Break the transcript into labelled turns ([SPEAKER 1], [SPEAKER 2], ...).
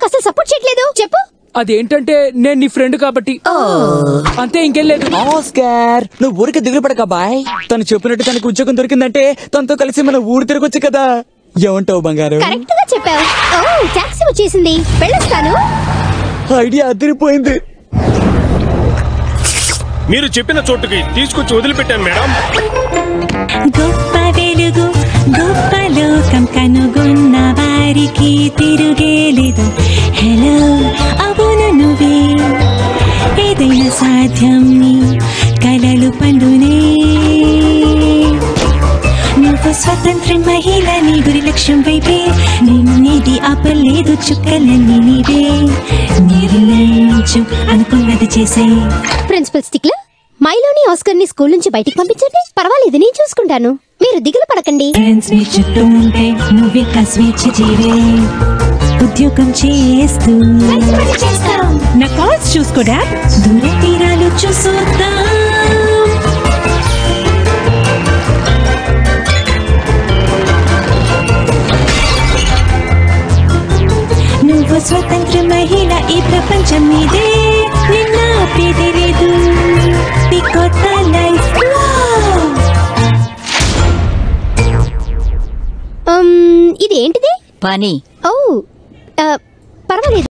[SPEAKER 1] నాకు అసలు సపోర్ట్ చేయట్లేదు చెప్పు
[SPEAKER 2] అదేంటంటే నేను నీ ఫ్రెండ్ కాబట్టి అంతే ఇంకేం లేదు
[SPEAKER 3] ఆస్కార్ నువ్వు ఊరికి దిగులు పడక బాయ్ తను చెప్పినట్టు తనకు ఉద్యోగం దొరికిందంటే తనతో కలిసి మన ఊరు తిరగొచ్చు కదా ఏమంటావు బంగారు
[SPEAKER 1] కరెక్ట్ గా చెప్పావు ఓ టాక్సీ వచ్చేసింది వెళ్ళొస్తాను
[SPEAKER 3] ఐడియా అదిరిపోయింది
[SPEAKER 4] మీరు చెప్పిన చోటుకి తీసుకొచ్చి వదిలిపెట్టాను మేడం
[SPEAKER 5] గొప్ప వెలుగు గొప్ప లోకం కనుగొన్న వారికి తిరుగేలేదు హలో అవును నువ్వే ఏదైనా సాధ్యం నీ కలలు పండునే నువ్వు స్వతంత్ర మహిళ నీ గురి లక్ష్యం వైపే నిన్నేది ఆపలేదు చుక్కలన్నీ నీవే నిర్ణయించు అనుకున్నది చేసే
[SPEAKER 1] ప్రిన్సిపల్ స్టిక్లర్ మైలోని ఆస్కర్ ని స్కూల్ నుంచి బయటికి పంపించండి పర్వాలేదు నేను చూసుకుంటాను మీరు దిగులు పడకండి
[SPEAKER 5] ఫ్రెండ్స్ ని చుట్టూ ఉంటే నువ్విక స్వేచ్ఛ జీవే ఉద్యోగం చేస్తూ నా కాల్స్ చూసుకోడా దూర తీరాలు చూసొద్దాం నువ్వు స్వతంత్ర మహిళ ఈ ప్రపంచం మీదే నిన్న ఆపేది లేదు నీ కొత్త లైఫ్
[SPEAKER 1] Um, ఇది ఏంటిది
[SPEAKER 6] పని
[SPEAKER 1] ఓ ఆ, పర్వాలేదు